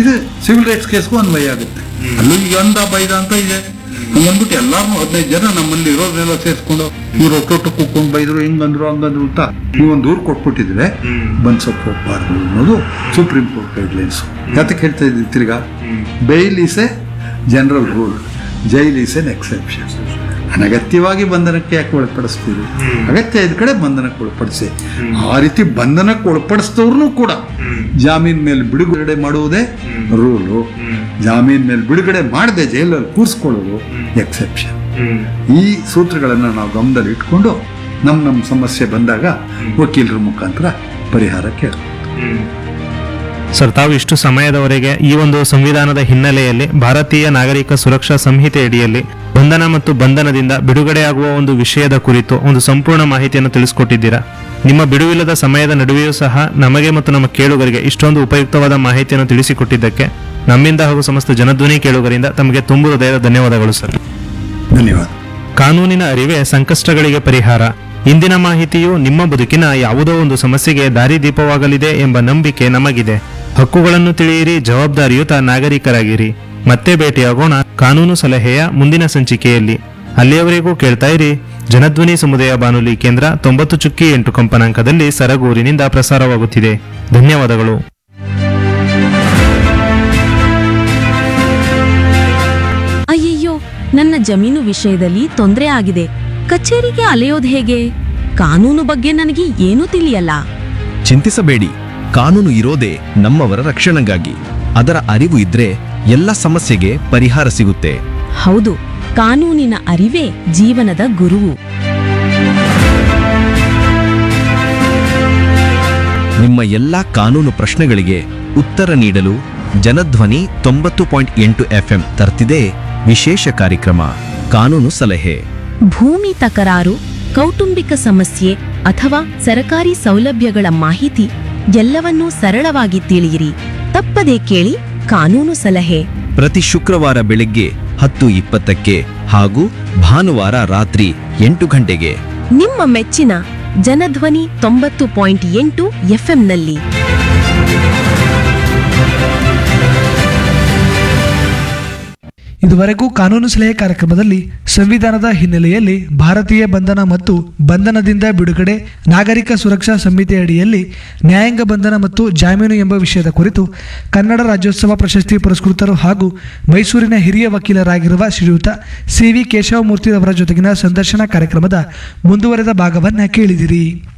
ಇದು civil rights ಕೇಸ್ಗೂ ಅನ್ವಯ ಆಗುತ್ತೆ ಅಲ್ಲೂ ಈಗ ಅಂದ ಬೈದ ಅಂತ ಇದೆ ಹಂಗಂದ್ಬಿಟ್ಟು ಎಲ್ಲಾರು ಹದಿನೈದು ಜನ ನಮ್ಮಲ್ಲಿ ಇರೋರ್ನೆಲ್ಲ ಸೇರಿಸ್ಕೊಂಡು ಇವ್ರು ಒಟ್ಟೊಟ್ಟು ಕೂತ್ಕೊಂಡು ಬೈದ್ರು ಹಿಂಗಂದ್ರು ಹಂಗಂದ್ರು ಅಂತ ನೀವೊಂದು ದೂರು ಕೊಟ್ಬಿಟ್ಟಿದ್ರೆ ಬಂದ್ಸಕ್ಕೆ ಹೋಗ್ಬಾರ್ದು ಅನ್ನೋದು ಸುಪ್ರೀಂ ಕೋರ್ಟ್ ಗೈಡ್ಲೈನ್ಸ್ ಯಾತಕ್ಕೆ ಹೇಳ್ತಾ ಇದ್ದೀವಿ ತಿರ್ಗಾ bail is a general rule jail is an exception ಅನಗತ್ಯವಾಗಿ ಬಂಧನಕ್ಕೆ ಯಾಕೆ ಒಳಪಡಿಸ್ತೀವಿ ಅಗತ್ಯ ಇದ್ದ ಕಡೆ ಬಂಧನಕ್ಕೆ ಒಳಪಡಿಸಿ ಆ ರೀತಿ ಬಂಧನಕ್ಕೆ ಒಳಪಡಿಸಿದವ್ರು ಕೂಡ ಜಾಮೀನ್ ಮೇಲೆ ಬಿಡುಗಡೆ ಮಾಡುವುದೇ ರೂಲು ಜಾಮೀನ್ ಮೇಲೆ ಬಿಡುಗಡೆ ಮಾಡದೆ ಜೈಲಲ್ಲಿ ಕೂರಿಸ್ಕೊಳ್ಳೋದು ಎಕ್ಸೆಪ್ಷನ್ ಈ ಸೂತ್ರಗಳನ್ನು ನಾವು ಗಮನದಲ್ಲಿ ಇಟ್ಕೊಂಡು ನಮ್ಮ ನಮ್ಮ ಸಮಸ್ಯೆ ಬಂದಾಗ ವಕೀಲರ ಮುಖಾಂತರ ಪರಿಹಾರ ಕೇಳ ಸರ್ ತಾವು ಇಷ್ಟು ಸಮಯದವರೆಗೆ ಈ ಒಂದು ಸಂವಿಧಾನದ ಹಿನ್ನೆಲೆಯಲ್ಲಿ ಭಾರತೀಯ ನಾಗರಿಕ ಸುರಕ್ಷಾ ಸಂಹಿತೆ ಅಡಿಯಲ್ಲಿ ಬಂಧನ ಮತ್ತು ಬಂಧನದಿಂದ ಬಿಡುಗಡೆಯಾಗುವ ಒಂದು ವಿಷಯದ ಕುರಿತು ಒಂದು ಸಂಪೂರ್ಣ ಮಾಹಿತಿಯನ್ನು ತಿಳಿಸಿಕೊಟ್ಟಿದ್ದೀರಾ ನಿಮ್ಮ ಬಿಡುವಿಲ್ಲದ ಸಮಯದ ನಡುವೆಯೂ ಸಹ ನಮಗೆ ಮತ್ತು ನಮ್ಮ ಕೇಳುಗರಿಗೆ ಇಷ್ಟೊಂದು ಉಪಯುಕ್ತವಾದ ಮಾಹಿತಿಯನ್ನು ತಿಳಿಸಿಕೊಟ್ಟಿದ್ದಕ್ಕೆ ನಮ್ಮಿಂದ ಹಾಗೂ ಸಮಸ್ತ ಜನಧ್ವನಿ ಕೇಳುಗರಿಂದ ತಮಗೆ ತುಂಬು ಹೃದಯದ ಧನ್ಯವಾದಗಳು ಸರ್ ಧನ್ಯವಾದ ಕಾನೂನಿನ ಅರಿವೇ ಸಂಕಷ್ಟಗಳಿಗೆ ಪರಿಹಾರ ಇಂದಿನ ಮಾಹಿತಿಯು ನಿಮ್ಮ ಬದುಕಿನ ಯಾವುದೋ ಒಂದು ಸಮಸ್ಯೆಗೆ ದಾರಿದೀಪವಾಗಲಿದೆ ಎಂಬ ನಂಬಿಕೆ ನಮಗಿದೆ ಹಕ್ಕುಗಳನ್ನು ತಿಳಿಯಿರಿ ಜವಾಬ್ದಾರಿಯುತ ನಾಗರಿಕರಾಗಿರಿ ಮತ್ತೆ ಭೇಟಿಯಾಗೋಣ ಕಾನೂನು ಸಲಹೆಯ ಮುಂದಿನ ಸಂಚಿಕೆಯಲ್ಲಿ ಅಲ್ಲಿಯವರೆಗೂ ಕೇಳ್ತಾ ಇರಿ ಜನಧ್ವನಿ ಸಮುದಾಯ ಬಾನುಲಿ ಕೇಂದ್ರ ತೊಂಬತ್ತು ಚುಕ್ಕಿ ಎಂಟು ಕಂಪನಾಂಕದಲ್ಲಿ ಸರಗೂರಿನಿಂದ ಪ್ರಸಾರವಾಗುತ್ತಿದೆ ಧನ್ಯವಾದಗಳು ಅಯ್ಯಯ್ಯೋ ನನ್ನ ಜಮೀನು ವಿಷಯದಲ್ಲಿ ತೊಂದರೆ ಆಗಿದೆ ಕಚೇರಿಗೆ ಅಲೆಯೋದು ಹೇಗೆ ಕಾನೂನು ಬಗ್ಗೆ ನನಗೆ ಏನೂ ತಿಳಿಯಲ್ಲ ಚಿಂತಿಸಬೇಡಿ ಕಾನೂನು ಇರೋದೇ ನಮ್ಮವರ ರಕ್ಷಣೆಗಾಗಿ ಅದರ ಅರಿವು ಇದ್ರೆ ಎಲ್ಲ ಸಮಸ್ಯೆಗೆ ಪರಿಹಾರ ಸಿಗುತ್ತೆ ಹೌದು ಕಾನೂನಿನ ಅರಿವೇ ಜೀವನದ ಗುರುವು ನಿಮ್ಮ ಎಲ್ಲಾ ಕಾನೂನು ಪ್ರಶ್ನೆಗಳಿಗೆ ಉತ್ತರ ನೀಡಲು ಜನಧ್ವನಿ ತೊಂಬತ್ತು ಪಾಯಿಂಟ್ ಎಂಟು ಎಫ್ಎಂ ತರ್ತಿದೆ ವಿಶೇಷ ಕಾರ್ಯಕ್ರಮ ಕಾನೂನು ಸಲಹೆ ಭೂಮಿ ತಕರಾರು ಕೌಟುಂಬಿಕ ಸಮಸ್ಯೆ ಅಥವಾ ಸರಕಾರಿ ಸೌಲಭ್ಯಗಳ ಮಾಹಿತಿ ಎಲ್ಲವನ್ನೂ ಸರಳವಾಗಿ ತಿಳಿಯಿರಿ ತಪ್ಪದೇ ಕೇಳಿ ಕಾನೂನು ಸಲಹೆ ಪ್ರತಿ ಶುಕ್ರವಾರ ಬೆಳಗ್ಗೆ ಹತ್ತು ಇಪ್ಪತ್ತಕ್ಕೆ ಹಾಗೂ ಭಾನುವಾರ ರಾತ್ರಿ ಎಂಟು ಗಂಟೆಗೆ ನಿಮ್ಮ ಮೆಚ್ಚಿನ ಜನಧ್ವನಿ ತೊಂಬತ್ತು ಪಾಯಿಂಟ್ ಎಂಟು ಎಫ್ಎಂನಲ್ಲಿ ಇದುವರೆಗೂ ಕಾನೂನು ಸಲಹೆ ಕಾರ್ಯಕ್ರಮದಲ್ಲಿ ಸಂವಿಧಾನದ ಹಿನ್ನೆಲೆಯಲ್ಲಿ ಭಾರತೀಯ ಬಂಧನ ಮತ್ತು ಬಂಧನದಿಂದ ಬಿಡುಗಡೆ ನಾಗರಿಕ ಸುರಕ್ಷಾ ಸಂಹಿತೆ ಅಡಿಯಲ್ಲಿ ನ್ಯಾಯಾಂಗ ಬಂಧನ ಮತ್ತು ಜಾಮೀನು ಎಂಬ ವಿಷಯದ ಕುರಿತು ಕನ್ನಡ ರಾಜ್ಯೋತ್ಸವ ಪ್ರಶಸ್ತಿ ಪುರಸ್ಕೃತರು ಹಾಗೂ ಮೈಸೂರಿನ ಹಿರಿಯ ವಕೀಲರಾಗಿರುವ ಶ್ರೀಯುತ ಸಿ ವಿ ಕೇಶವಮೂರ್ತಿ ಅವರ ಜೊತೆಗಿನ ಸಂದರ್ಶನ ಕಾರ್ಯಕ್ರಮದ ಮುಂದುವರೆದ ಭಾಗವನ್ನು ಕೇಳಿದಿರಿ